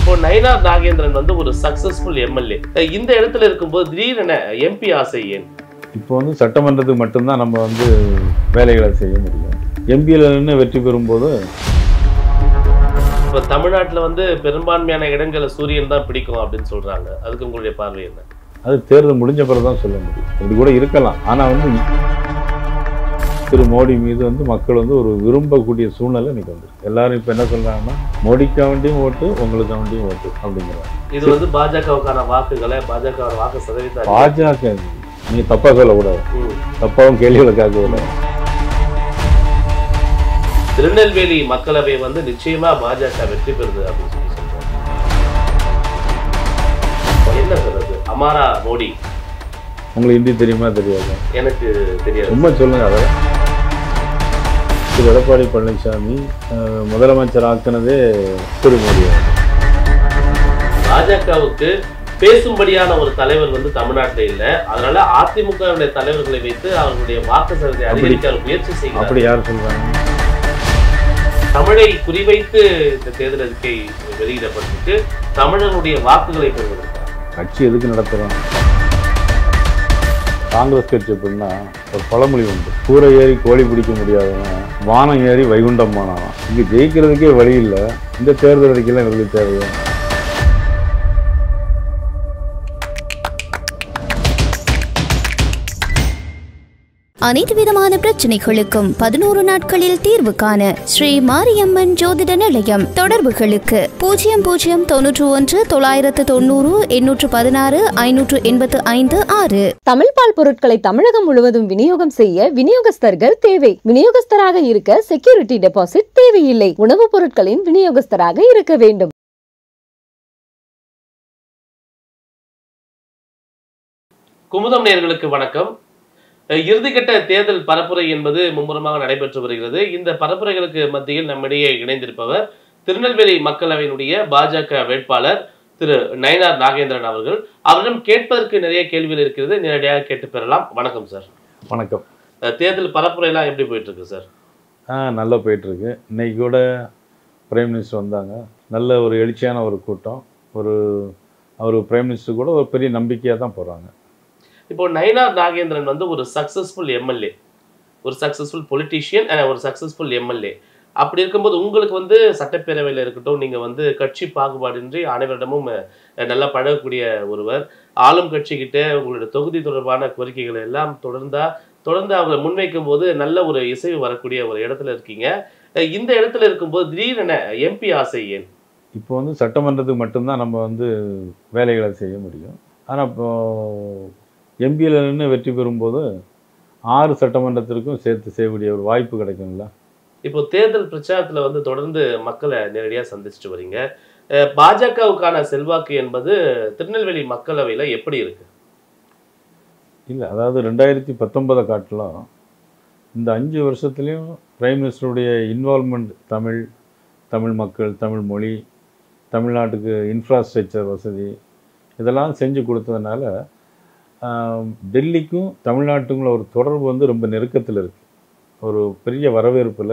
இப்போ நயினார் நாகேந்திரன் வந்து ஒரு சக்சஸ்ஃபுல் எம்எல்ஏ இந்த இடத்துல இருக்கும்போது திடீரென எம்பி ஆசை ஏன் இப்போ வந்து சட்டமன்றத்துக்கு மட்டும்தான் நம்ம வந்து வேலைகளை செய்ய முடியும் எம்பியில் நின்று வெற்றி பெறும்போது இப்போ தமிழ்நாட்டுல வந்து பெரும்பான்மையான இடங்களை சூரியன் தான் பிடிக்கும் அப்படின்னு சொல்றாங்க அதுக்கு உங்களுடைய பார்வை என்ன அது தேர்தல் முடிஞ்ச பிறகு தான் சொல்ல முடியும் இப்படி கூட இருக்கலாம் ஆனால் வந்து திரு மோடி மீது வந்து மக்கள் வந்து ஒரு விரும்பக்கூடிய சூழ்நிலை இன்னைக்கு வந்து எல்லாரும் இப்போ என்ன சொல்றாங்கன்னா மோடிக்காக வேண்டியும் ஓட்டு உங்களுக்காக வேண்டியும் ஓட்டு அப்படிங்கிறாங்க இது வந்து பாஜகவுக்கான வாக்குகளை பாஜக வாக்கு சதவீதம் பாஜக நீங்க தப்பா சொல்லக்கூடாது ம். தப்பாவும் கேள்விகளை கேட்கக்கூடாது திருநெல்வேலி மக்களவை வந்து நிச்சயமா பாஜக வெற்றி பெறுது அப்படின்னு சொல்லி சொல்றாங்க என்ன சொல்றது அமாரா மோடி உங்களுக்கு ஹிந்தி தெரியுமா தெரியாது எனக்கு தெரியாது சும்மா சொல்லுங்க அதை திரு எடப்பாடி பழனிசாமி அஹ், முதலமைச்சர் ஆக்குனதே திரு மோடி அவர்கள். பாஜகவுக்கு பேசும்படியான ஒரு தலைவர் வந்து தமிழ்நாட்டில் இல்ல அதனால அதிமுகவுடைய தலைவர்களை வைத்து அவர்களுடைய வாக்கு சதவீதத்தை அதிகரிக்க அவர் முயற்சி செய்கிறார் அப்படி யார் சொல்றாங்க தமிழை குறிவைத்து இந்த தேர்தல் அறிக்கை வெளியிடப்பட்டிருக்கு தமிழனுடைய வாக்குகளை பெறுவதற்காக கட்சி எதுக்கு நடத்துறோம் காங்கிரஸ் கட்சி எப்படின்னா ஒரு பழமொழி உண்டு கூரை ஏறி கோழி பிடிக்க முடியாதவன் வானம் ஏறி வைகுண்டம் போனான் இங்க ஜெயிக்கிறதுக்கே வழி இல்லை இந்த தேர்தல் அறிக்கையெல்லாம் எங்களுக்கு தேவையா அனைத்து விதமான பிரச்சனைகளுக்கும் பதினோரு நாட்களில் தீர்வு காண ஸ்ரீ மாரியம்மன் ஜோதிட நிலையம் தொடர்புகளுக்கு பூஜ்ஜியம் பூஜ்ஜியம் தொன்னூற்று ஒன்று தொள்ளாயிரத்து தொண்ணூறு எண்ணூற்று பதினாறு ஐநூற்று எண்பத்து ஐந்து ஆறு தமிழ் பால் பொருட்களை தமிழகம் முழுவதும் விநியோகம் செய்ய விநியோகஸ்தர்கள் தேவை விநியோகஸ்தராக இருக்க செக்யூரிட்டி டெபாசிட் தேவையில்லை உணவுப் பொருட்களின் விநியோகஸ்தராக இருக்க வேண்டும் குமுதம் நேயர்களுக்கு வணக்கம் அஹ் இறுதிக்கட்ட தேர்தல் பரப்புரை என்பது மும்முரமாக நடைபெற்று வருகிறது இந்த பரப்புரைகளுக்கு மத்தியில் நம்மிடையே இணைந்திருப்பவர் திருநெல்வேலி மக்களவையினுடைய பாஜக வேட்பாளர் திரு நயனார் நாகேந்திரன் அவர்கள் அவரிடம் கேட்பதற்கு நிறைய கேள்விகள் இருக்கிறது நேரடியாக கேட்டு பெறலாம் வணக்கம் சார் வணக்கம் அஹ் தேர்தல் பரப்புரைலாம் எப்படி போயிட்டு இருக்கு சார் ஆ நல்லா போயிட்டுருக்கு இன்னைக்கு கூட பிரைம் மினிஸ்டர் வந்தாங்க நல்ல ஒரு எழுச்சியான ஒரு கூட்டம் ஒரு அவர் பிரைம் மினிஸ்டர் கூட ஒரு பெரிய நம்பிக்கையாக தான் போகிறாங்க இப்போ நயனார் நாகேந்திரன் வந்து ஒரு சக்சஸ்ஃபுல் எம்எல்ஏ ஒரு சக்சஸ்ஃபுல் பொலிட்டீஷியன் ஒரு சக்சஸ்ஃபுல் எம்எல்ஏ அப்படி இருக்கும்போது உங்களுக்கு வந்து சட்டப்பேரவையில் இருக்கட்டும் நீங்கள் வந்து கட்சி பாகுபாடின்றி அனைவரிடமும் அஹ், நல்லா பழகக்கூடிய ஒருவர் ஆளும் கட்சிக்கிட்ட உங்களுடைய தொகுதி தொடர்பான கோரிக்கைகளை எல்லாம் தொடர்ந்தா தொடர்ந்து அவங்க முன்வைக்கும் போது நல்ல ஒரு இசைவு வரக்கூடிய ஒரு இடத்துல இருக்கீங்க அஹ், இந்த இடத்துல இருக்கும்போது திடீரென எம்பி ஆசை ஏன் இப்போ வந்து சட்டமன்றத்துக்கு மட்டும்தான் நம்ம வந்து வேலைகளை செய்ய முடியும் ஆனால் இப்போ எம்பியில் நின்று வெற்றி பெறும்போது ஆறு சட்டமன்றத்திற்கும் சேர்த்து செய்யக்கூடிய ஒரு வாய்ப்பு கிடைக்கும்ல இப்போ தேர்தல் பிரச்சாரத்துல வந்து தொடர்ந்து மக்களை நேரடியாக சந்திச்சுட்டு வரீங்க அஹ், பாஜகவுக்கான செல்வாக்கு என்பது திருநெல்வேலி மக்களவையில எப்படி இருக்கு இல்லை அதாவது ரெண்டாயிரத்தி பத்தொன்பதை காட்டிலும் இந்த அஞ்சு வருஷத்துலேயும் பிரைம் மினிஸ்டருடைய இன்வால்மெண்ட் தமிழ் தமிழ் மக்கள் தமிழ் மொழி தமிழ்நாட்டுக்கு இன்ஃப்ராஸ்ட்ரக்சர் வசதி இதெல்லாம் செஞ்சு கொடுத்ததுனால ஆம், டெல்லிக்கும் தமிழ்நாட்டுக்குள்ள ஒரு தொடர்பு வந்து ரொம்ப நெருக்கத்தில் இருக்குது ஒரு பெரிய வரவேற்பில்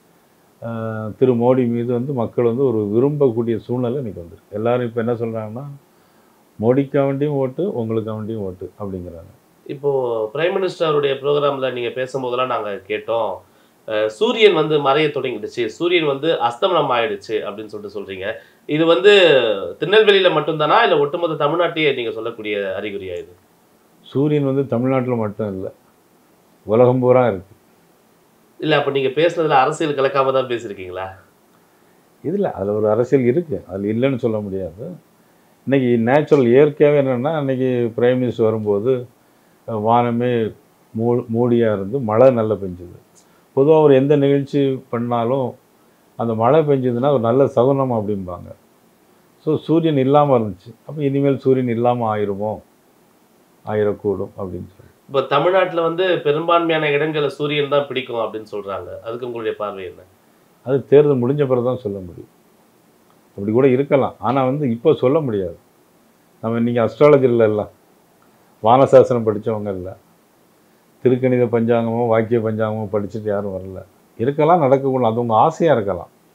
திரு மோடி மீது வந்து மக்கள் வந்து ஒரு விரும்பக்கூடிய சூழ்நிலை இன்னைக்கு வந்துருக்கு எல்லாரும் இப்போ என்ன சொல்கிறாங்கன்னா மோடிக்காக வேண்டியும் ஓட்டு உங்களுக்காக வேண்டியும் ஓட்டு அப்படிங்கிறாங்க இப்போ பிரைம் மினிஸ்டர் அவருடைய ப்ரோக்ராம்ல நீங்க பேசும்போதெல்லாம் நாங்க கேட்டோம் அஹ், சூரியன் வந்து மறைய தொடங்கிடுச்சு சூரியன் வந்து அஸ்தமனம் ஆயிடுச்சு அப்படின்னு சொல்லிட்டு சொல்றீங்க இது வந்து திருநெல்வேலியில மட்டும்தானா இல்ல ஒட்டுமொத்த தமிழ்நாட்டையே நீங்க சொல்லக்கூடிய அறிகுறியா இது சூரியன் வந்து தமிழ்நாட்டில் மட்டும் இல்லை உலகம் பூரா இருக்கு இல்ல அப்ப நீங்க பேசுனதுல அரசியல் கலக்காம தான் பேசியிருக்கீங்களா இதில் அதில் ஒரு அரசியல் இருக்குது அதில் இல்லைன்னு சொல்ல முடியாது இன்னைக்கு நேச்சுரல் இயற்கையாகவே என்னென்னா இன்னைக்கு பிரைம் மினிஸ்டர் வரும்போது அஹ், வானமே மூ மூடியாக இருந்து மழை நல்லா பெஞ்சுது பொதுவாக ஒரு எந்த நிகழ்ச்சி பண்ணாலும் அந்த மழை பெஞ்சதுன்னா ஒரு நல்ல சகுனம் அப்படிம்பாங்க ஸோ சூரியன் இல்லாமல் இருந்துச்சு அப்போ இனிமேல் சூரியன் இல்லாமல் ஆயிருமோ ஆயிரக்கூடும் அப்படின்னு சொல்லி இப்போ தமிழ்நாட்டுல வந்து பெரும்பான்மையான இடங்களை சூரியன் தான் பிடிக்கும் அப்படின்னு சொல்றாங்க அதுக்கு உங்களுடைய பார்வை என்ன அது தேர்தல் முடிஞ்ச பிறகு தான் சொல்ல முடியும் அப்படி கூட இருக்கலாம் ஆனால் வந்து இப்போ சொல்ல முடியாது நம்ம நீங்கள் அஸ்ட்ராலஜியில் எல்லாம் வானசாசனம் படிச்சவங்க இல்லை திருக்கணித பஞ்சாங்கமோ வாக்கிய பஞ்சாங்கமோ படிச்சுட்டு யாரும் வரல இருக்கலாம் நடக்கக்கூடாது அது உங்கள் ஆசையாக இருக்கலாம்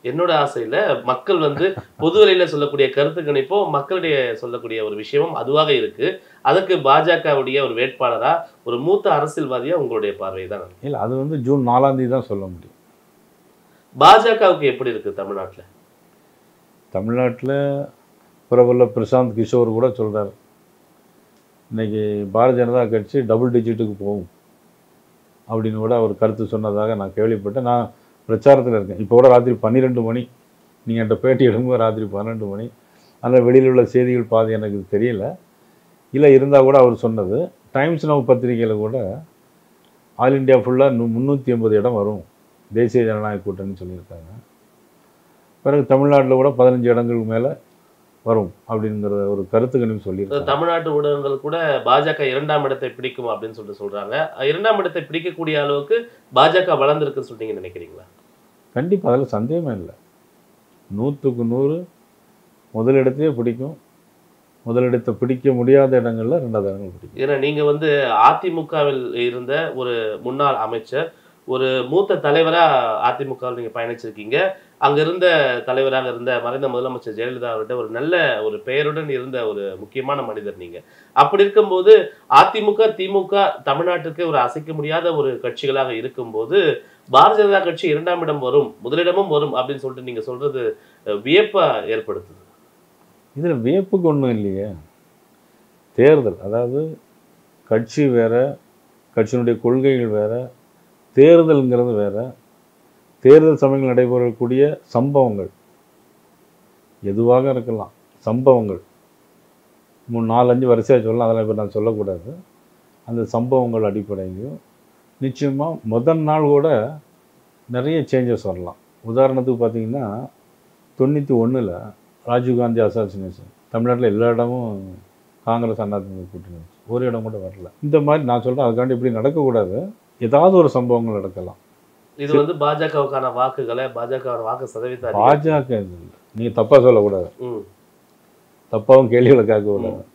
என்னோட ஆசையில மக்கள் வந்து பொது வெளியில சொல்லக்கூடிய கருத்து கணிப்போ மக்களுடைய சொல்லக்கூடிய ஒரு விஷயமும் அதுவாக இருக்கு அதுக்கு பாஜகவுடைய ஒரு வேட்பாளரா ஒரு மூத்த அரசியல்வாதியா உங்களுடைய பார்வை தான் இல்லை அது வந்து ஜூன் நாலாம் தேதி தான் சொல்ல முடியும் பாஜகவுக்கு எப்படி இருக்கு தமிழ்நாட்டுல தமிழ்நாட்டில் பிரபல பிரசாந்த் கிஷோர் கூட சொல்றாரு இன்னைக்கு பாரதிய ஜனதா கட்சி டபுள் டிஜிட்டுக்கு போகும் அப்படின்னு கூட அவர் கருத்து சொன்னதாக நான் கேள்விப்பட்டேன் நான் பிரச்சாரத்தில் இருக்கேன் இப்போ கூட ராத்திரி பன்னிரெண்டு மணி நீங்கள் என்கிட்ட பேட்டி எடுக்கும்போது ராத்திரி பன்னெண்டு மணி அதில் வெளியில் உள்ள செய்திகள் பாதி எனக்கு தெரியல இல்லை இருந்தால் கூட அவர் சொன்னது டைம்ஸ் நவ் பத்திரிகையில் கூட ஆல் இந்தியா ஃபுல்லாக முந்நூற்றி ஐம்பது இடம் வரும் தேசிய ஜனநாயக கூட்டணின்னு சொல்லியிருக்காங்க பிறகு தமிழ்நாட்டில் கூட பதினஞ்சு இடங்களுக்கு மேலே வரும் அப்படிங்கிற ஒரு கருத்து கணிப்பு சொல்லியிருக்காங்க தமிழ்நாட்டு ஊடகங்கள் கூட பாஜக இரண்டாம் இடத்தை பிடிக்கும் அப்படின்னு சொல்லிட்டு சொல்றாங்க இரண்டாம் இடத்தை பிடிக்கக்கூடிய அளவுக்கு பாஜக வளர்ந்துருக்குன்னு சொல்லிட்டு நீங்க நினைக்கிறீங்களா கண்டிப்பாக அதில் சந்தேகமே இல்லை நூற்றுக்கு நூறு முதலிடத்தையே பிடிக்கும் முதலிடத்தை பிடிக்க முடியாத இடங்கள்ல ரெண்டாவது இடங்கள் பிடிக்கும் ஏன்னா நீங்க வந்து அதிமுகவில் இருந்த ஒரு முன்னாள் அமைச்சர் ஒரு மூத்த தலைவரா அதிமுகவில் நீங்க பயணிச்சிருக்கீங்க அங்க இருந்த தலைவராக இருந்த மறைந்த முதலமைச்சர் ஜெயலலிதா அவர்கிட்ட ஒரு நல்ல ஒரு பெயருடன் இருந்த ஒரு முக்கியமான மனிதர் நீங்க அப்படி இருக்கும்போது அதிமுக திமுக தமிழ்நாட்டுக்கு ஒரு அசைக்க முடியாத ஒரு கட்சிகளாக இருக்கும்போது பாரதிய ஜனதா கட்சி இரண்டாம் இடம் வரும் முதலிடமும் வரும் அப்படின்னு சொல்லிட்டு நீங்க சொல்றது அஹ், வியப்பா ஏற்படுத்துது இதில் வியப்புக்கு ஒன்றும் இல்லையே தேர்தல் அதாவது கட்சி வேற கட்சியினுடைய கொள்கைகள் வேற தேர்தல்ங்கிறது வேற தேர்தல் சமயங்கள் நடைபெறக்கூடிய சம்பவங்கள் எதுவாக இருக்கலாம் சம்பவங்கள் மூணு நாலஞ்சு வரிசையாக சொல்லலாம் அதெல்லாம் இப்போ நான் சொல்லக்கூடாது அந்த சம்பவங்கள் அடிப்படையிலையும் நிச்சயமாக முதல் நாள் கூட நிறைய சேஞ்சஸ் வரலாம் உதாரணத்துக்கு பார்த்தீங்கன்னா தொண்ணூற்றி ஒன்றில் ராஜீவ்காந்தி அசாசினேஷன் தமிழ்நாட்டில் எல்லா இடமும் காங்கிரஸ் அதிமுக கூட்டணி வச்சு. ஒரு இடம் கூட வரல இந்த மாதிரி நான் சொல்கிறேன் அதுக்காண்டி இப்படி நடக்கக்கூடாது ஏதாவது ஒரு சம்பவங்கள் நடக்கலாம் இது வந்து பாஜகவுக்கான வாக்குகளை பாஜக வாக்கு சதவீதம் அதிகம். பாஜக இது இல்லை நீங்கள் தப்பாக சொல்லக்கூடாது ம் தப்பாகவும் கேள்விகளை கேட்கக்கூடாது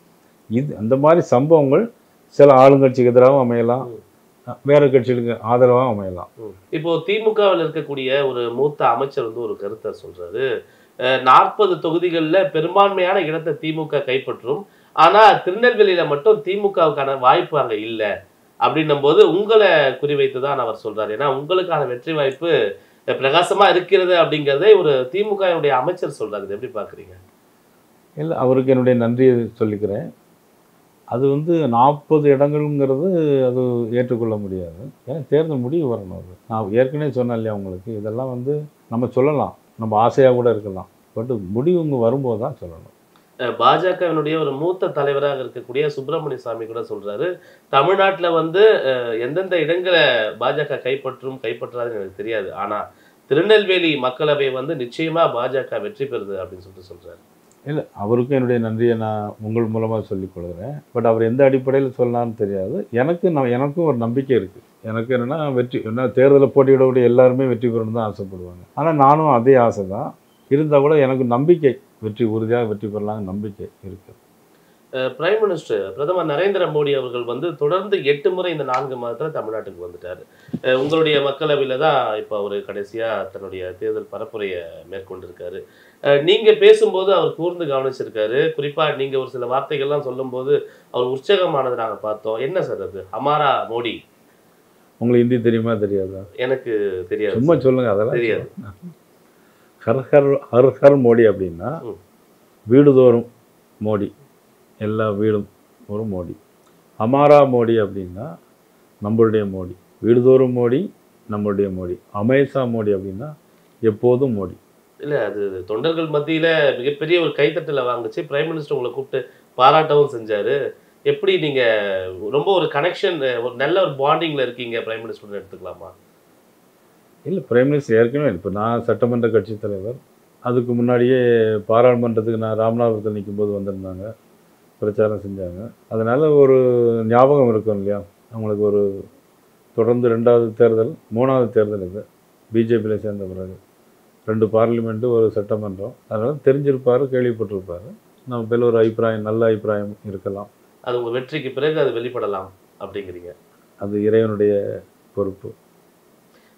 இது அந்த மாதிரி சம்பவங்கள் சில ஆளுங்கட்சிக்கு எதிராகவும் அமையலாம் வேற கட்சிகளுக்கு ஆதரவாகவும் அமையலாம் ம். இப்போ திமுகவில் இருக்கக்கூடிய ஒரு மூத்த அமைச்சர் வந்து ஒரு கருத்தை சொல்றாரு நாற்பது தொகுதிகள்ல பெரும்பான்மையான இடத்தை திமுக கைப்பற்றும் ஆனா திருநெல்வேலியில மட்டும் திமுகவுக்கான வாய்ப்பு அங்க இல்ல அப்படின்னும் போது உங்களை குறிவைத்து தான் அவர் சொல்றாரு ஏன்னா உங்களுக்கான வெற்றி வாய்ப்பு அஹ், பிரகாசமா இருக்கிறது அப்படிங்கறதே ஒரு திமுகவுடைய அமைச்சர் சொல்றாரு இது எப்படி பாக்குறீங்க இல்லை அவருக்கு என்னுடைய நன்றியை சொல்லிக்கிறேன் அது வந்து நாற்பது இடங்கள்ங்கிறது அது ஏற்றுக்கொள்ள முடியாது ஏன்னா தேர்தல் முடிவு வரணும் அது நான் ஏற்கனவே சொன்னேன் இல்லையா உங்களுக்கு இதெல்லாம் வந்து நம்ம சொல்லலாம் நம்ம ஆசையாக கூட இருக்கலாம் பட் முடிவு இங்கே வரும்போது தான் சொல்லணும் அஹ், பாஜகவினுடைய ஒரு மூத்த தலைவராக இருக்கக்கூடிய சுப்பிரமணிய சாமி கூட சொல்றாரு தமிழ்நாட்டுல வந்து அஹ், எந்தெந்த இடங்களை பாஜக கைப்பற்றும் கைப்பற்றாதுன்னு எனக்கு தெரியாது ஆனா திருநெல்வேலி மக்களவை வந்து நிச்சயமா பாஜக வெற்றி பெறுது அப்படின்னு சொல்லிட்டு சொல்றாரு இல்லை அவருக்கும் என்னுடைய நன்றியை நான் உங்கள் மூலமாக சொல்லிக் கொள்கிறேன் பட் அவர் எந்த அடிப்படையில் சொன்னான்னு தெரியாது எனக்கு நான் எனக்கும் ஒரு நம்பிக்கை இருக்குது எனக்கு என்னென்னா வெற்றி என்ன தேர்தலில் போட்டியிடக்கூடிய எல்லாருமே வெற்றி பெறணும்னு தான் ஆசைப்படுவாங்க ஆனால் நானும் அதே ஆசை தான் இருந்தால் கூட எனக்கு நம்பிக்கை வெற்றி உறுதியாக வெற்றி பெறலாம்னு நம்பிக்கை இருக்குது பிரைம் மினிஸ்டர் பிரதமர் நரேந்திர மோடி அவர்கள் வந்து தொடர்ந்து எட்டு முறை இந்த நான்கு மாதத்துல தமிழ்நாட்டுக்கு வந்துட்டாரு அஹ் உங்களுடைய மக்களவையில தான் இப்போ அவர் கடைசியா தன்னுடைய தேர்தல் பரப்புரையை மேற்கொண்டிருக்காரு அஹ் நீங்க பேசும்போது அவர் கூர்ந்து கவனிச்சிருக்காரு குறிப்பா நீங்க ஒரு சில வார்த்தைகள்லாம் சொல்லும்போது அவர் உற்சாகமானதை நாங்க பார்த்தோம் என்ன சார் அது ஹமாரா மோடி உங்களுக்கு ஹிந்தி தெரியுமா தெரியாதா எனக்கு தெரியாது சும்மா சொல்லுங்க அதெல்லாம் தெரியாது. ஹர் ஹர் ஹர் ஹர் மோடி அப்படின்னா ம். வீடுதோறும் மோடி எல்லா வீடும் ஒரு மோடி அமாரா மோடி அப்படின்னா நம்மளுடைய மோடி வீடுதோறும் மோடி நம்மளுடைய மோடி அமேசா மோடி அப்படின்னா எப்போதும் மோடி இல்ல அது தொண்டர்கள் மத்தியில மிகப்பெரிய ஒரு கைத்தட்டலை வாங்குச்சு பிரைம் மினிஸ்டர் உங்களை கூப்பிட்டு பாராட்டவும் செஞ்சாரு எப்படி நீங்க ரொம்ப ஒரு கனெக்ஷன் ஒரு நல்ல ஒரு பாண்டிங்ல இருக்கீங்க பிரைம் மினிஸ்டர் எடுத்துக்கலாமா இல்லை பிரைம் மினிஸ்டர் ஏற்கனவே இப்போ நான் சட்டமன்ற கட்சி தலைவர் அதுக்கு முன்னாடியே பாராளுமன்றத்துக்கு நான் ராமநாதபுரத்தில் நிக்கும்போது வந்திருந்தாங்க பிரச்சாரம் செஞ்சாங்க அதனால் ஒரு ஞாபகம் இருக்கும் இல்லையா அவங்களுக்கு ஒரு தொடர்ந்து ரெண்டாவது தேர்தல் மூணாவது தேர்தல் இது பிஜேபியில் சேர்ந்த பிறகு ரெண்டு பார்லிமெண்ட்டு ஒரு சட்டமன்றம் அதனால் தெரிஞ்சிருப்பார் கேள்விப்பட்டிருப்பார் நம்ம பேர் ஒரு அபிப்பிராயம் நல்ல அபிப்பிராயம் இருக்கலாம் அது உங்க வெற்றிக்கு பிறகு அது வெளிப்படலாம் அப்படிங்கிறீங்க அது இறைவனுடைய பொறுப்பு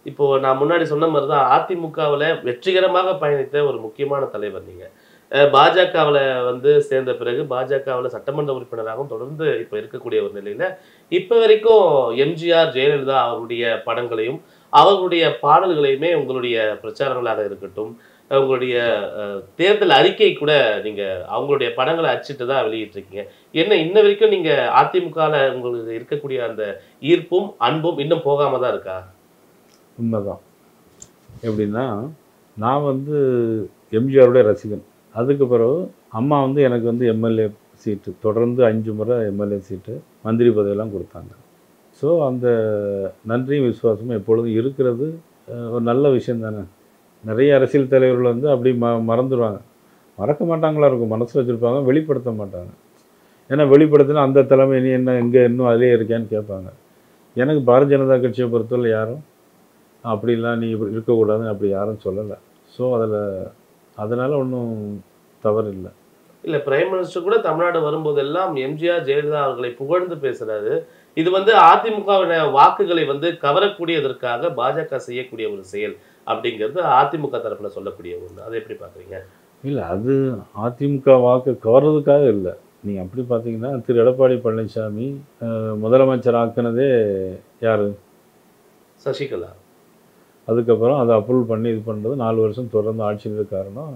இப்போ நான் முன்னாடி சொன்ன மாதிரி தான் அதிமுகவில் வெற்றிகரமாக பயணித்த ஒரு முக்கியமான தலைவர் நீங்க அஹ் பாஜகவுல வந்து சேர்ந்த பிறகு பாஜகவுல சட்டமன்ற உறுப்பினராகவும் தொடர்ந்து இப்போ இருக்கக்கூடிய ஒரு நிலையில இப்போ வரைக்கும் எம்ஜிஆர் ஜெயலலிதா அவர்களுடைய படங்களையும் அவர்களுடைய பாடல்களையுமே உங்களுடைய பிரச்சாரங்களாக இருக்கட்டும் உங்களுடைய அஹ், தேர்தல் அறிக்கை கூட நீங்க அவங்களுடைய படங்களை அச்சிட்டு தான் வெளியிட்டிருக்கீங்க என்ன இன்ன வரைக்கும் நீங்க அதிமுகல உங்களுக்கு இருக்கக்கூடிய அந்த ஈர்ப்பும் அன்பும் இன்னும் போகாம தான் இருக்கா உண்மைதான் எப்படின்னா நான் வந்து எம்ஜிஆருடைய ரசிகன் அதுக்கு பிறகு அம்மா வந்து எனக்கு வந்து எம்எல்ஏ சீட்டு தொடர்ந்து அஞ்சு முறை எம்எல்ஏ சீட்டு மந்திரி பதவியெல்லாம் கொடுத்தாங்க ஸோ அந்த நன்றியும் விசுவாசமும் எப்பொழுதும் இருக்கிறது அஹ், ஒரு நல்ல விஷயம் தானே நிறைய அரசியல் தலைவர்கள் வந்து அப்படி ம மறந்துடுவாங்க மறக்க மாட்டாங்களா இருக்கும் மனசில் வச்சுருப்பாங்க வெளிப்படுத்த மாட்டாங்க ஏன்னா வெளிப்படுத்தினா அந்த தலைமை நீ என்ன எங்கே இன்னும் அதிலே இருக்கேன்னு கேட்பாங்க எனக்கு பாரதிய ஜனதா கட்சியை பொறுத்தவரை யாரும் அப்படிலாம் நீ இப்படி இருக்கக்கூடாதுன்னு அப்படி யாரும் சொல்லலை ஸோ அதில் அதனால் ஒன்றும் தவறு இல்லை இல்ல பிரைம் மினிஸ்டர் கூட தமிழ்நாடு வரும்போதெல்லாம் எம்ஜிஆர் ஜெயலலிதா அவர்களை புகழ்ந்து பேசுறாரு இது வந்து அதிமுகவின வாக்குகளை வந்து கவரக்கூடியதற்காக பாஜக செய்யக்கூடிய ஒரு செயல் அப்படிங்கிறது அதிமுக தரப்புல சொல்லக்கூடிய ஒண்ணு அதை எப்படி பாக்குறீங்க இல்லை அது அதிமுக வாக்கு கவர்றதுக்காக இல்லை நீங்கள் அப்படி பார்த்தீங்கன்னா திரு எடப்பாடி பழனிசாமி அஹ், முதலமைச்சர் ஆக்குனதே யார் சசிகலா அதுக்கப்புறம் அதை அப்ரூவல் பண்ணி இது பண்ணுறது நாலு வருஷம் தொடர்ந்து ஆட்சியில் இருக்க காரணம்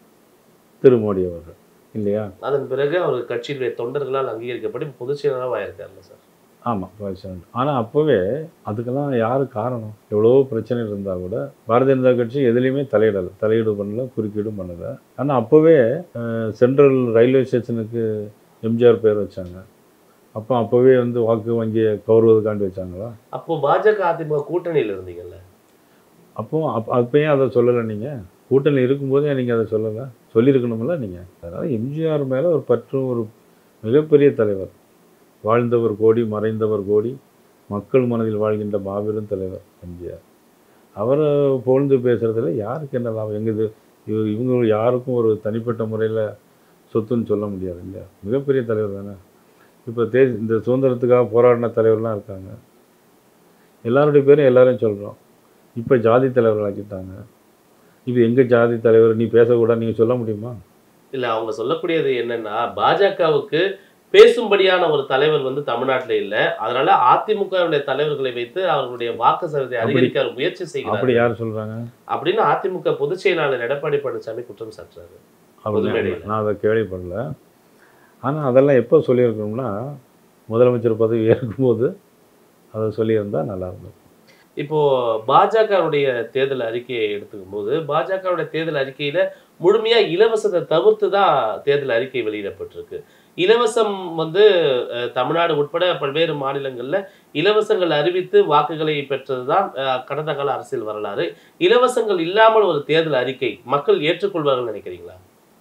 திரு மோடி அவர்கள் இல்லையா அதன் பிறகு அவர் கட்சியினுடைய தொண்டர்களால் அங்கீகரிக்கப்பட்டு இப்ப பொதுச் செயலாளராக ஆயிருக்காருல்ல சார் ஆமாம் பிரசிடண்ட் ஆனால் அப்போவே அதுக்கெல்லாம் யார் காரணம் எவ்வளவோ பிரச்சனை இருந்தால் கூட பாரதிய ஜனதா கட்சி எதுலேயுமே தலையிடலை தலையீடு பண்ணல குறுக்கீடும் பண்ணலை ஆனால் அப்போவே அஹ், சென்ட்ரல் ரயில்வே ஸ்டேஷனுக்கு எம்ஜிஆர் பேர் வச்சாங்க அப்போ அப்போவே வந்து வாக்கு வங்கியை கௌரவதுக்காண்டி வச்சாங்களா அப்போ பாஜக அதிமுக கூட்டணியில இருந்தீங்கல்ல அப்போ அப் அப்பயும் அதை சொல்லலை நீங்கள் கூட்டணி இருக்கும்போதே நீங்கள் அதை சொல்லலை சொல்லியிருக்கணும்ல நீங்கள் அதனால் எம்ஜிஆர் மேலே ஒரு பற்றும் ஒரு மிகப்பெரிய தலைவர் வாழ்ந்தவர் கோடி மறைந்தவர் கோடி மக்கள் மனதில் வாழ்கின்ற மாபெரும் தலைவர் எம்ஜிஆர் அவரை புகழ்ந்து பேசுகிறதுல யாருக்கு என்ன லாபம் எங்க இது இவ- இவங்க யாருக்கும் ஒரு தனிப்பட்ட முறையில் சொத்துன்னு சொல்ல முடியாது இல்லையா மிகப்பெரிய தலைவர் தானே இப்போ தே இந்த சுதந்திரத்துக்காக போராடின தலைவர்லாம் இருக்காங்க எல்லாருடைய பேரும் எல்லாரையும் சொல்கிறோம் இப்போ ஜாதி தலைவர்களாக்கிட்டாங்க இது எங்கள் ஜாதி தலைவர் நீ பேசக்கூடாது நீங்கள் சொல்ல முடியுமா இல்ல அவங்க சொல்லக்கூடியது என்னன்னா பாஜகவுக்கு பேசும்படியான ஒரு தலைவர் வந்து தமிழ்நாட்டுல இல்ல அதனால அதிமுகவுடைய தலைவர்களை வைத்து அவர்களுடைய வாக்கு சதவீதத்தை அப்படி- அதிகரிக்க அவர் முயற்சி செய்கிறார் அப்படி யார் சொல்கிறாங்க அப்படின்னு அதிமுக பொதுச் செயலாளர் எடப்பாடி பழனிசாமி குற்றம் சாட்டுறாரு அப்படி பொதுமேடையில. நான் அதை கேள்விப்படல ஆனால் அதெல்லாம் எப்போ சொல்லியிருக்கணும்னா முதலமைச்சர் பதவி ஏற்கும்போது அதை சொல்லியிருந்தா நல்லா இருந்தது இப்போ பாஜகவுடைய தேர்தல் அறிக்கையை எடுத்துக்கும் போது பாஜகவுடைய தேர்தல் அறிக்கையில முழுமையா இலவசத்தை தவிர்த்து தான் தேர்தல் அறிக்கை வெளியிடப்பட்டிருக்கு இலவசம் வந்து அஹ், தமிழ்நாடு உட்பட பல்வேறு மாநிலங்கள்ல இலவசங்கள் அறிவித்து வாக்குகளை பெற்றதுதான் அஹ், கடந்த கால அரசியல் வரலாறு இலவசங்கள் இல்லாமல் ஒரு தேர்தல் அறிக்கை மக்கள் ஏற்றுக்கொள்வார்கள் நினைக்கிறீங்களா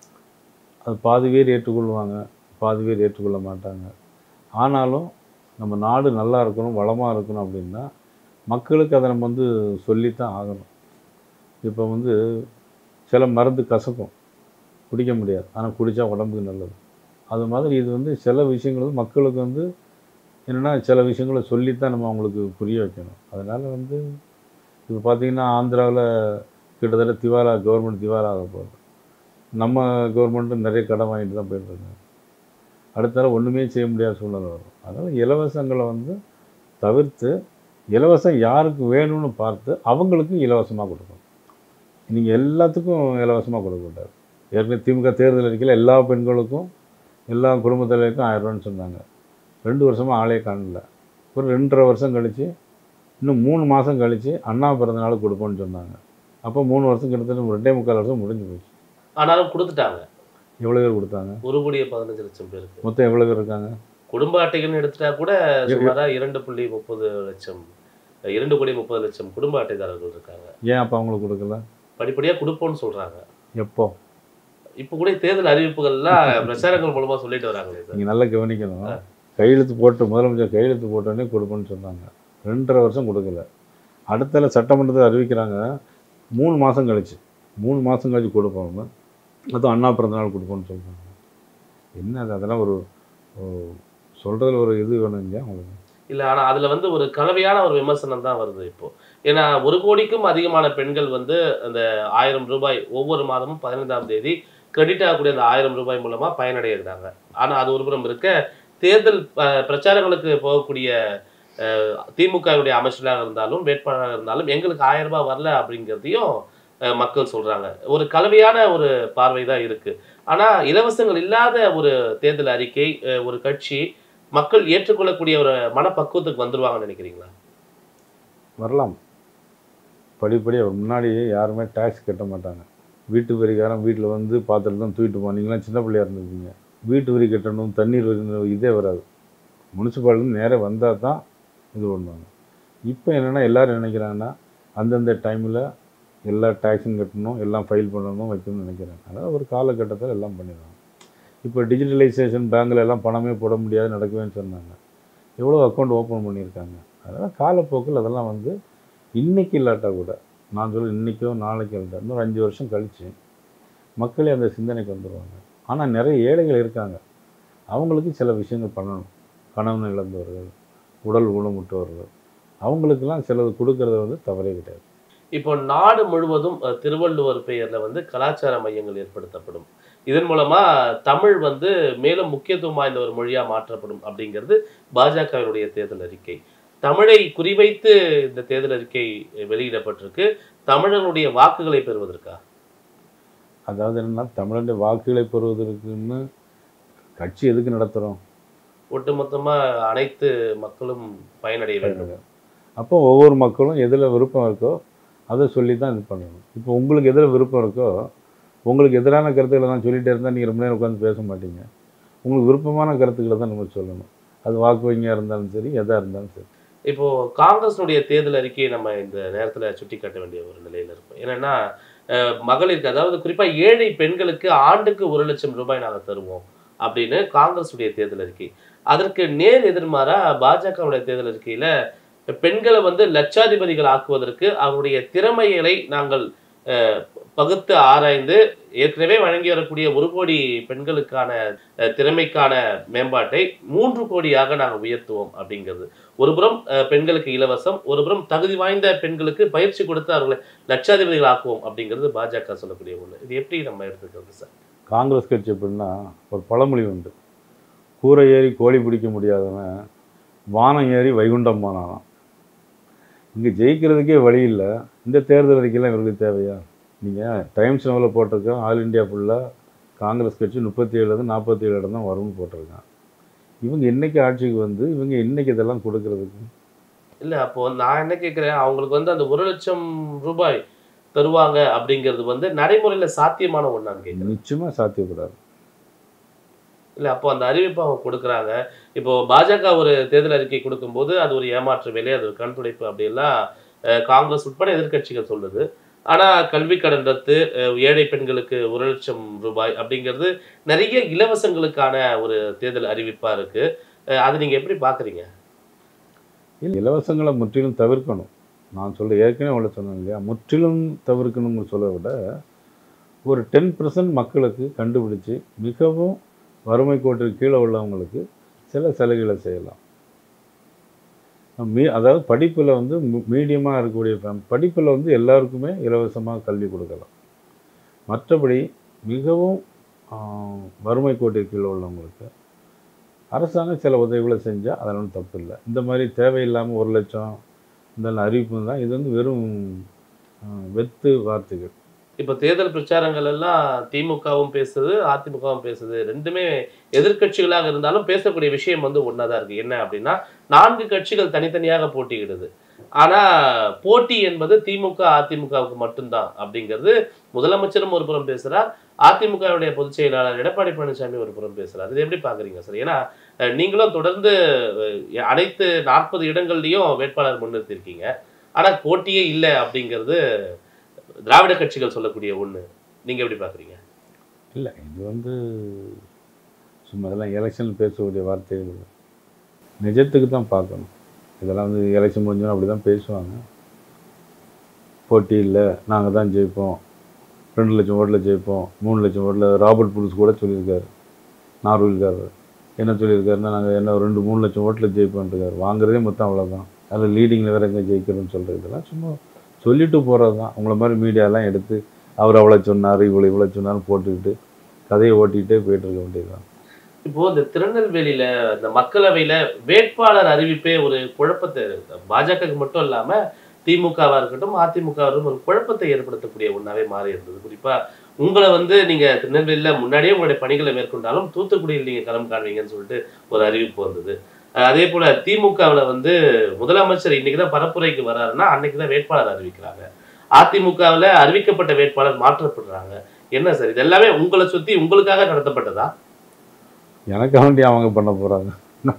அது பாதி பேர் ஏற்றுக்கொள்வாங்க பாதி பேர் ஏற்றுக்கொள்ள மாட்டாங்க ஆனாலும் நம்ம நாடு நல்லா இருக்கணும் வளமாக இருக்கணும் அப்படின்னா மக்களுக்கு அதை நம்ம வந்து சொல்லித்தான் ஆகணும் இப்போ வந்து சில மருந்து கசக்கும் குடிக்க முடியாது ஆனால் குடித்தா உடம்புக்கு நல்லது அது மாதிரி இது வந்து சில விஷயங்கள் வந்து மக்களுக்கு வந்து என்னென்னா சில விஷயங்களை சொல்லித்தான் நம்ம அவங்களுக்கு புரிய வைக்கணும் அதனால் வந்து இப்போ பார்த்தீங்கன்னா ஆந்திராவில் கிட்டத்தட்ட திவாலா கவர்மெண்ட் திவாலா ஆக போகுது நம்ம கவர்மெண்ட்டும் நிறைய கடன் வாங்கிட்டு தான் போயிட்டுருக்காங்க அடுத்தால ஒன்றுமே செய்ய முடியாத சூழ்நிலை வரும் அதனால் இலவசங்களை வந்து தவிர்த்து இலவசம் யாருக்கு வேணும்னு பார்த்து அவங்களுக்கு இலவசமாக கொடுக்கணும் நீங்கள் எல்லாத்துக்கும் இலவசமாக கொடுக்கக்கூடாது ஏற்கனவே திமுக தேர்தல் அறிக்கையில் எல்லா பெண்களுக்கும் எல்லா குடும்ப தலைவருக்கும் ஆயிரம் ரூபான்னு சொன்னாங்க ரெண்டு வருஷமாக ஆளே காணல ஒரு ரெண்டரை வருஷம் கழித்து இன்னும் மூணு மாதம் கழித்து அண்ணா பிறந்த நாளுக்கு கொடுப்போம்னு சொன்னாங்க அப்போ மூணு வருஷம் கிட்டத்தட்ட ரெண்டே முக்கால் வருஷம் முடிஞ்சு போச்சு ஆனாலும் கொடுத்துட்டாங்க எவ்வளோ பேர் கொடுத்தாங்க ஒரு கோடியே பதினஞ்சு லட்சம் பேருக்கு மொத்தம் எவ்வளோ பேர் இருக்காங்க குடும்ப அட்டைகள்னு எடுத்துட்டா கூட சுமாரா இரண்டு புள்ளி முப்பது லட்சம் இரண்டு கோடி முப்பது லட்சம் குடும்ப அட்டைதாரர்கள் இருக்காங்க ஏன் அப்போ அவங்களுக்கு கொடுக்கல படிப்படியா கொடுப்போம்னு சொல்றாங்க எப்போ இப்ப கூட தேர்தல் அறிவிப்புகள்லாம் பிரச்சாரங்கள் மூலமா சொல்லிட்டு வராங்களே சார் நீங்கள் நல்லா கவனிக்கணும் கையெழுத்து போட்டு முதலமைச்சர் கையெழுத்து போட்டோடனே கொடுப்பேன்னு சொன்னாங்க ரெண்டரை வருஷம் கொடுக்கல அடுத்தால சட்டமன்றத்தை அறிவிக்கிறாங்க மூணு மாதம் கழிச்சு மூணு மாதம் கழிச்சு கொடுப்போம் அதுவும் அண்ணா பிறந்தநாள் கொடுப்போம்னு சொல்கிறாங்க என்ன அது அதெல்லாம் ஒரு சொல்கிறதுல ஒரு இது வேணும் இல்லையா உங்களுக்கு இல்ல ஆனா அதுல வந்து ஒரு கலவையான ஒரு விமர்சனம் தான் வருது இப்போ ஏன்னா ஒரு கோடிக்கும் அதிகமான பெண்கள் வந்து அந்த ஆயிரம் ரூபாய் ஒவ்வொரு மாதமும் பதினைந்தாம் தேதி கிரெடிட் ஆகக்கூடிய அந்த ஆயிரம் ரூபாய் மூலமா பயனடைகிறாங்க ஆனா அது ஒரு புறம் இருக்க தேர்தல் அஹ், பிரச்சாரங்களுக்கு போகக்கூடிய அஹ், திமுகவுடைய அமைச்சராக இருந்தாலும் வேட்பாளராக இருந்தாலும் எங்களுக்கு ஆயிரம் ரூபாய் வரல அப்படிங்கிறதையும் அஹ், மக்கள் சொல்றாங்க ஒரு கலவையான ஒரு பார்வை தான் இருக்கு ஆனா இலவசங்கள் இல்லாத ஒரு தேர்தல் அறிக்கை அஹ், ஒரு கட்சி மக்கள் ஏற்றுக்கொள்ளக்கூடிய ஒரு மனப்பக்குவத்துக்கு வந்துருவாங்கன்னு நினைக்கிறீங்களா வரலாம் படிப்படியாக முன்னாடியே யாருமே டேக்ஸ் கட்ட மாட்டாங்க வீட்டு வரிக்காரன் வீட்டில் வந்து பாத்திரம் தான் தூக்கிட்டு போனீங்களாம் சின்ன பிள்ளையா இருந்திருப்பீங்க வீட்டு வரி கட்டணும் தண்ணீர் வரி இதே வராது முனிசிபாலிட்டி நேராக வந்தால் தான் இது பண்ணுவாங்க இப்போ என்னென்னா எல்லாரும் நினைக்கிறாங்கன்னா அந்தந்த டைமில் எல்லா டேக்ஸும் கட்டணும் எல்லாம் ஃபைல் பண்ணணும் வைக்கணும்னு நினைக்கிறாங்க அதனால் ஒரு காலகட்டத்தில் எல்லாம் பண்ணிடுவாங்க இப்போ டிஜிட்டலைசேஷன் பேங்க்கில் எல்லாம் பணமே போட முடியாது நடக்குவேன்னு சொன்னாங்க எவ்வளோ அக்கௌண்ட் ஓப்பன் பண்ணியிருக்காங்க அதனால் காலப்போக்கில் அதெல்லாம் வந்து இன்னைக்கு இல்லாட்டா கூட நான் சொல்ல இன்றைக்கோ நாளைக்கோ இல்லாட்டா இன்னொரு அஞ்சு வருஷம் கழித்து மக்களே அந்த சிந்தனைக்கு வந்துடுவாங்க ஆனால் நிறைய ஏழைகள் இருக்காங்க அவங்களுக்கு சில விஷயங்கள் பண்ணணும் கணவன் இழந்தவர்கள் உடல் ஊனமுற்றவர்கள் அவங்களுக்கெல்லாம் சிலது கொடுக்கறது வந்து தவறே கிடையாது இப்போ நாடு முழுவதும் அஹ், திருவள்ளுவர் பெயர்ல வந்து கலாச்சார மையங்கள் ஏற்படுத்தப்படும் இதன் மூலமா தமிழ் வந்து மேலும் முக்கியத்துவம் வாய்ந்த ஒரு மொழியா மாற்றப்படும் அப்படிங்கிறது பாஜகவினுடைய தேர்தல் அறிக்கை தமிழை குறிவைத்து இந்த தேர்தல் அறிக்கை வெளியிடப்பட்டிருக்கு தமிழர்களுடைய வாக்குகளை பெறுவதற்கா அதாவது என்னன்னா தமிழனுடைய வாக்குகளை பெறுவதற்குன்னு கட்சி எதுக்கு நடத்துகிறோம் ஒட்டுமொத்தமா அனைத்து மக்களும் பயனடைய வேண்டும் அப்போ ஒவ்வொரு மக்களும் எதில் விருப்பம் இருக்கோ அதை சொல்லி தான் இது பண்ணணும் இப்போ உங்களுக்கு எதில் விருப்பம் இருக்கோ உங்களுக்கு எதிரான கருத்துக்களை தான் சொல்லிகிட்டே இருந்தால் நீங்கள் ரொம்ப நேரம் உட்காந்து பேச மாட்டீங்க உங்களுக்கு விருப்பமான கருத்துக்களை தான் நம்ம சொல்லணும் அது வாக்கு வங்கியாக இருந்தாலும் சரி எதாக இருந்தாலும் சரி இப்போ காங்கிரஸினுடைய தேர்தல் அறிக்கையை நம்ம இந்த நேரத்துல சுட்டி காட்ட வேண்டிய ஒரு நிலையில இருக்கும் என்னன்னா அஹ், மகளிருக்கு அதாவது குறிப்பா ஏழை பெண்களுக்கு ஆண்டுக்கு ஒரு லட்சம் ரூபாய் நாங்க தருவோம் அப்படின்னு காங்கிரஸுடைய தேர்தல் அறிக்கை அதற்கு நேர் எதிர்மாறா பாஜகவுடைய தேர்தல் அறிக்கையில பெண்களை வந்து லட்சாதிபதிகள் ஆக்குவதற்கு அவருடைய திறமைகளை நாங்கள் அஹ், பகுத்து ஆராய்ந்து ஏற்கனவே வழங்கி வரக்கூடிய ஒரு கோடி பெண்களுக்கான அஹ், திறமைக்கான மேம்பாட்டை மூன்று கோடியாக நாங்கள் உயர்த்துவோம் அப்படிங்கிறது ஒருபுறம் அஹ், பெண்களுக்கு இலவசம் ஒருபுறம் தகுதி வாய்ந்த பெண்களுக்கு பயிற்சி கொடுத்து அவர்களை லட்சாதிபதிகள் ஆக்குவோம் அப்படிங்கிறது பாஜக சொல்லக்கூடிய ஒண்ணு இது எப்படி நம்ம எடுத்துக்கிறது சார் காங்கிரஸ் கட்சி எப்படின்னா ஒரு பழமொழி உண்டு கூரை ஏறி கோழி பிடிக்க முடியாதவன் வானம் ஏறி வைகுண்டம் போனானாம் இங்கே ஜெயிக்கிறதுக்கே வழி இல்லை இந்த தேர்தல் அறிக்கையெல்லாம் இவருக்கு தேவையா நீங்கள் டைம்ஸ் நோவில் போட்டிருக்கோம் ஆல் இந்தியா ஃபுல்லாக காங்கிரஸ் கட்சி முப்பத்தி ஏழுலேருந்து நாற்பத்தி ஏழு இடம் தான் வரும்னு போட்டிருக்கான் இவங்க என்னைக்கு ஆட்சிக்கு வந்து இவங்க இன்னைக்கு இதெல்லாம் கொடுக்கறதுக்கு இல்ல அப்போ நான் என்ன கேட்கிறேன் அவங்களுக்கு வந்து அந்த ஒரு லட்சம் ரூபாய் தருவாங்க அப்படிங்கிறது வந்து நடைமுறையில சாத்தியமான ஒண்ணான்னு கேட்கிறேன் நிச்சயமாக சாத்தியப்படாது இல்ல அப்போ அந்த அறிவிப்பை அவங்க கொடுக்குறாங்க இப்போ பாஜக ஒரு தேர்தல் அறிக்கை கொடுக்கும்போது அது ஒரு ஏமாற்று வேலை அது ஒரு கண் துடைப்பு அப்படியெல்லாம் அஹ், காங்கிரஸ் உட்பட எதிர்க்கட்சிகள் சொல்லுது ஆனா கல்வி கடன் ரத்து அஹ், ஏழை பெண்களுக்கு ஒரு லட்சம் ரூபாய் அப்படிங்கிறது நிறைய இலவசங்களுக்கான ஒரு தேர்தல் அறிவிப்பா இருக்கு அஹ், அது நீங்க எப்படி பாக்குறீங்க இல்லை இலவசங்களை முற்றிலும் தவிர்க்கணும் நான் சொல்ல ஏற்கனவே உங்களை சொன்னேன் இல்லையா முற்றிலும் தவிர்க்கணும்னு சொல்ல விட ஒரு டென் மக்களுக்கு கண்டுபிடிச்சு மிகவும் வறுமை கோட்டிற்கு கீழே உள்ளவங்களுக்கு சில சலுகைகளை செய்யலாம் மீ அதாவது படிப்பில் வந்து மீடியமாக இருக்கக்கூடிய ஃபேம் படிப்பில் வந்து எல்லாருக்குமே இலவசமாக கல்வி கொடுக்கலாம் மற்றபடி மிகவும் ஆஹ், வறுமை கோட்டிற்கு கீழே உள்ளவங்களுக்கு அரசாங்கம் சில உதவிகளை செஞ்சால் அதெல்லாம் ஒண்ணும் தப்பு இல்லை இந்த மாதிரி தேவையில்லாமல் ஒரு லட்சம் இந்த அறிவிப்பு தான் இது வந்து வெறும் ஆஹ், வெத்து வார்த்தைகள் இப்போ தேர்தல் பிரச்சாரங்கள் எல்லாம் திமுகவும் பேசுது அதிமுகவும் பேசுது ரெண்டுமே எதிர்க்கட்சிகளாக இருந்தாலும் பேசக்கூடிய விஷயம் வந்து ஒன்னாதான் இருக்கு என்ன அப்படின்னா நான்கு கட்சிகள் தனித்தனியாக போட்டியிடுது ஆனா போட்டி என்பது திமுக அதிமுகவுக்கு மட்டும்தான் அப்படிங்கிறது முதலமைச்சரும் ஒரு புறம் பேசுறார் அதிமுகவுடைய பொதுச் செயலாளர் எடப்பாடி பழனிசாமி ஒரு புறம் பேசுறார் இது எப்படி பாக்குறீங்க சார் ஏன்னா அஹ், நீங்களும் தொடர்ந்து அஹ், அனைத்து நாற்பது இடங்கள்லயும் வேட்பாளர் முன்னிறுத்திருக்கீங்க ஆனா போட்டியே இல்லை அப்படிங்கிறது திராவிட கட்சிகள் சொல்லக்கூடிய ஒண்ணு நீங்க எப்படி பாக்குறீங்க இல்லை இது வந்து சும்மா இதெல்லாம் எலெக்ஷன் பேசக்கூடிய வார்த்தைகள் இல்லை. நிஜத்துக்கு தான் பார்க்கணும் இதெல்லாம் வந்து எலெக்ஷன் முடிஞ்சோம் அப்படி தான் பேசுவாங்க போட்டி இல்லை நாங்கள் தான் ஜெயிப்போம் ரெண்டு லட்சம் ஓட்டில் ஜெயிப்போம் மூணு லட்சம் ஓட்டில் ராபர்ட் புருஸ் கூட சொல்லியிருக்காரு நார்வல்காரர் என்ன சொல்லியிருக்காருன்னா நாங்கள் என்ன ஒரு ரெண்டு மூணு லட்சம் ஓட்டில் ஜெயிப்போன்ருக்காரு வாங்குறதே மொத்தம் அவ்வளோதான் அதில் லீடிங்கில் வேறு எங்கே ஜெயிக்கிறோன்னு சொல்கிறது இதெல்லாம் சும்மா சொல்லிட்டு போகிறது தான் உங்களை மாதிரி மீடியாலாம் எடுத்து அவர் அவ்வளோ சொன்னார் இவ்வளோ இவ்வளோ சொன்னார்னு போட்டுக்கிட்டு கதையை ஓட்டிக்கிட்டே போயிட்டு இருக்க வேண்டியதுதான் இப்போ இந்த திருநெல்வேலியில இந்த மக்களவையில வேட்பாளர் அறிவிப்பே ஒரு குழப்பத்தை பாஜகவுக்கு மட்டும் இல்லாம திமுகவா இருக்கட்டும் அதிமுகவா இருக்கட்டும் ஒரு குழப்பத்தை ஏற்படுத்தக்கூடிய ஒன்றாவே மாறி இருந்தது குறிப்பா உங்களை வந்து நீங்க திருநெல்வேலியில முன்னாடியே உங்களுடைய பணிகளை மேற்கொண்டாலும் தூத்துக்குடியில் நீங்க களம் காண்பீங்கன்னு சொல்லிட்டு ஒரு அறிவிப்பு வந்தது அஹ் அதே போல திமுகவுல வந்து முதலமைச்சர் இன்னைக்கு தான் பரப்புரைக்கு வராருன்னா அன்னைக்கு தான் வேட்பாளர் அறிவிக்கிறாங்க அதிமுகவுல அறிவிக்கப்பட்ட வேட்பாளர் மாற்றப்படுறாங்க என்ன சார் இது எல்லாமே உங்களை சுத்தி உங்களுக்காக நடத்தப்பட்டதா எனக்கு வேண்டி அவங்க பண்ண போகிறாங்க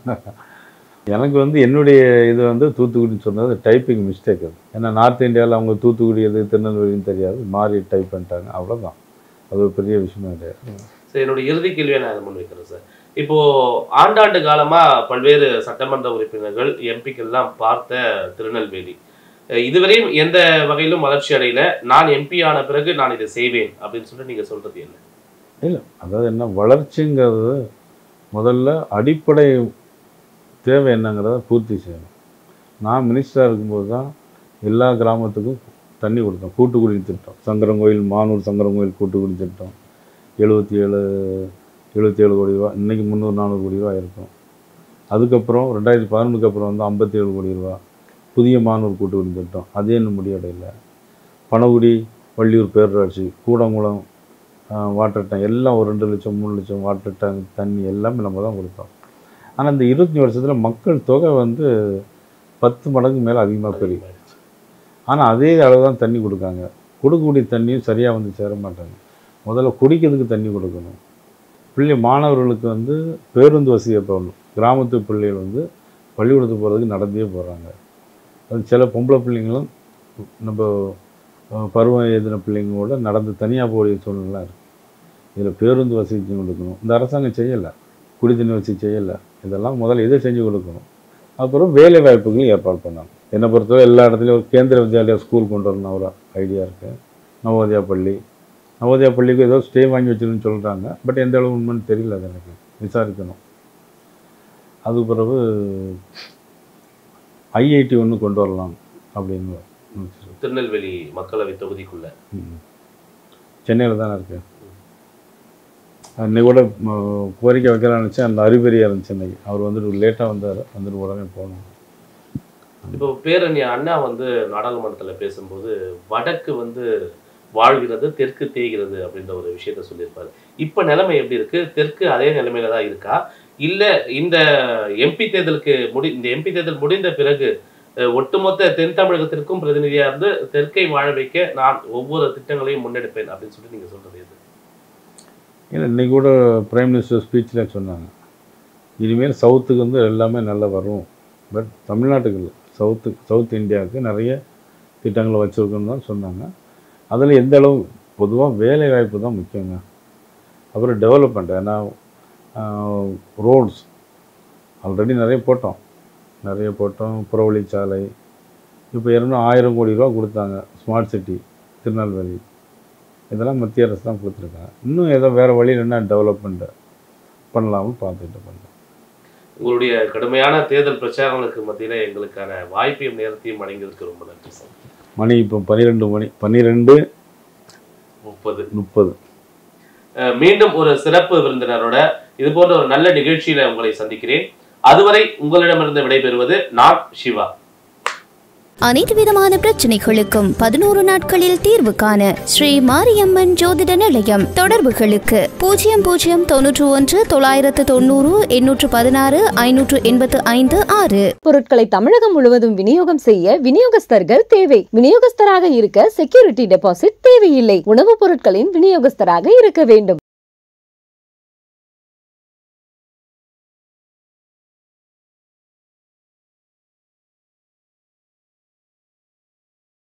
எனக்கு வந்து என்னுடைய இது வந்து தூத்துக்குடின்னு சொன்னது டைப்பிங் மிஸ்டேக் அது ஏன்னா நார்த் இந்தியாவில் அவங்க தூத்துக்குடி எது திருநெல்வேலின்னு தெரியாது மாறி டைப் பண்ணிட்டாங்க அவ்வளோதான் அது ஒரு பெரிய விஷயமே கிடையாது சரி என்னோட இறுதி கேள்வியை நான் முன்வைக்கிறேன் சார் இப்போ ஆண்டாண்டு காலமா பல்வேறு சட்டமன்ற உறுப்பினர்கள் எம்பிக்கள் எல்லாம் பார்த்த திருநெல்வேலி அஹ் இதுவரையும் எந்த வகையிலும் வளர்ச்சி அடையல நான் எம்பி ஆன பிறகு நான் இதை செய்வேன் அப்படின்னு சொல்லிட்டு நீங்க சொல்றது என்ன இல்லை அதாவது என்ன வளர்ச்சிங்கிறது முதல்ல அடிப்படை தேவை என்னங்கிறத பூர்த்தி செய்யணும் நான் மினிஸ்டராக இருக்கும்போது தான் எல்லா கிராமத்துக்கும் தண்ணி கொடுத்தோம் கூட்டுக்குடி திட்டம் சங்கரங்கோயில் மானூர் சங்கரங்கோயில் கூட்டுக்குடி திட்டம் எழுபத்தி ஏழு எழுபத்தி ஏழு கோடி ரூபா இன்றைக்கி முந்நூறு நானூறு கோடி ரூபா இருக்கும் அதுக்கப்புறம் ரெண்டாயிரத்தி பதினொன்றுக்கு அப்புறம் வந்து ஐம்பத்தி ஏழு கோடி ரூபா புதிய மானூர் கூட்டுக்குடி திட்டம் அதே இன்னும் முடிவடையல பனகுடி வள்ளியூர் பேரூராட்சி கூடங்குளம் வாட்டர் டேங்க் எல்லாம் ஒரு ரெண்டு லட்சம் மூணு லட்சம் வாட்டர் டேங்க் தண்ணி எல்லாமே நம்ம தான் கொடுத்தோம் ஆனால் இந்த இருபத்தஞ்சி வருஷத்தில் மக்கள் தொகை வந்து பத்து மடங்கு மேலே அதிகமாக பெருகும் ஆனால் அதே அளவு தான் தண்ணி கொடுக்காங்க கொடுக்கக்கூடிய தண்ணியும் சரியாக வந்து சேர மாட்டாங்க முதல்ல குடிக்கிறதுக்கு தண்ணி கொடுக்கணும் பிள்ளை மாணவர்களுக்கு வந்து பேருந்து வசதியை போடணும் கிராமத்து பிள்ளைகள் வந்து பள்ளிக்கூடத்துக்கு போகிறதுக்கு நடந்தே போகிறாங்க அது சில பொம்பளை பிள்ளைங்களும் நம்ம அஹ், பருவம் எழுதின பிள்ளைங்களோட நடந்து தனியாக போகிற சூழ்நிலாம் இருக்குது இதில் பேருந்து வசதி செஞ்சு கொடுக்கணும் இந்த அரசாங்கம் செய்யலை குடி தண்ணி வசதி செய்யலை இதெல்லாம் முதல்ல இதை செஞ்சு கொடுக்கணும் அப்புறம் வேலை வாய்ப்புகள் ஏற்பாடு பண்ணணும் என்னை பொறுத்தவரை எல்லா இடத்துலையும் ஒரு கேந்திர வித்யாலயா ஸ்கூல் கொண்டு வரணும் ஒரு ஐடியா இருக்குது நவோதயா பள்ளி நவோதயா பள்ளிக்கு ஏதோ ஸ்டே வாங்கி வச்சிருன்னு சொல்கிறாங்க பட் எந்த அளவு உண்மைன்னு தெரியல அது எனக்கு விசாரிக்கணும் அது பிறகு ஐஐடி ஒன்று கொண்டு வரலாம் அப்படின்னு நினைச்சிருக்கேன். திருநெல்வேலி மக்களவை தொகுதிக்குள்ள சென்னையில் தானே இருக்கு அன்னைக்கு கூட ம- கோரிக்கை வைக்கலாம்னு நினச்சேன் அந்த அறிபறியாக இருந்துச்சு இன்னைக்கு அவர் வந்துட்டு லேட்டாக வந்தார் வந்துட்டு உடனே போகணும் இப்போ பேரணியா அண்ணா வந்து நாடாளுமன்றத்துல பேசும்போது வடக்கு வந்து வாழ்கிறது தெற்கு தேய்கிறது அப்படின்ற ஒரு விஷயத்த சொல்லியிருப்பாரு இப்ப நிலைமை எப்படி இருக்கு தெற்கு அதே நிலைமையில தான் இருக்கா இல்ல இந்த எம்பி தேர்தலுக்கு முடி இந்த எம்பி தேர்தல் முடிந்த பிறகு அஹ், ஒட்டுமொத்த தென் தமிழகத்திற்கும் பிரதிநிதியா இருந்து தெற்கை வாழ வைக்க நான் ஒவ்வொரு திட்டங்களையும் முன்னெடுப்பேன் அப்படின்னு சொல்லிட்டு நீங்க சொல்றது எது ஏன்னா இன்னைக்கு கூட பிரைம் மினிஸ்டர் ஸ்பீச்சில் சொன்னாங்க இனிமேல் சவுத்துக்கு வந்து எல்லாமே நல்லா வரும் பட் தமிழ்நாட்டுக்கு இல்லை சவுத்து சவுத் இந்தியாவுக்கு நிறைய திட்டங்களை வச்சுருக்கோன்னு தான் சொன்னாங்க அதில் எந்த அளவு பொதுவாக வேலை வாய்ப்பு தான் முக்கியங்க அப்புறம் டெவலப்மெண்ட் ஏன்னா ரோட்ஸ் ஆல்ரெடி நிறைய போட்டோம் நிறைய போட்டோம் புறவழிச்சாலை இப்போ இரநூறு ஆயிரம் கோடி ரூபா கொடுத்தாங்க ஸ்மார்ட் சிட்டி திருநெல்வேலி இதெல்லாம் மத்திய அரசு தான் கொடுத்துருக்காங்க இன்னும் ஏதோ வேறு வழியில் என்ன டெவலப்மெண்ட் பண்ணலாம்னு பார்த்துட்டு பண்ணுறோம் உங்களுடைய கடுமையான தேர்தல் பிரச்சாரங்களுக்கு மத்தியில எங்களுக்கான வாய்ப்பையும் நேரத்தையும் வழங்கியதற்கு ரொம்ப நன்றி சார் மணி இப்போ பன்னிரெண்டு மணி பன்னிரெண்டு முப்பது முப்பது அஹ் மீண்டும் ஒரு சிறப்பு விருந்தினரோட இது போன்ற ஒரு நல்ல நிகழ்ச்சியில உங்களை சந்திக்கிறேன் அதுவரை உங்களிடமிருந்து விடைபெறுவது நான் சிவா அனைத்து விதமான பிரச்சனைகளுக்கும் பதினோரு நாட்களில் தீர்வு காண ஸ்ரீ மாரியம்மன் ஜோதிட நிலையம் தொடர்புகளுக்கு பூஜ்ஜியம் பூஜ்ஜியம் தொன்னூற்று ஒன்று தொள்ளாயிரத்து தொண்ணூறு எண்ணூற்று பதினாறு ஐநூற்று எண்பத்து ஐந்து ஆறு பொருட்களை தமிழகம் முழுவதும் விநியோகம் செய்ய விநியோகஸ்தர்கள் தேவை விநியோகஸ்தராக இருக்க செக்யூரிட்டி டெபாசிட் தேவையில்லை உணவுப் பொருட்களின் விநியோகஸ்தராக இருக்க வேண்டும்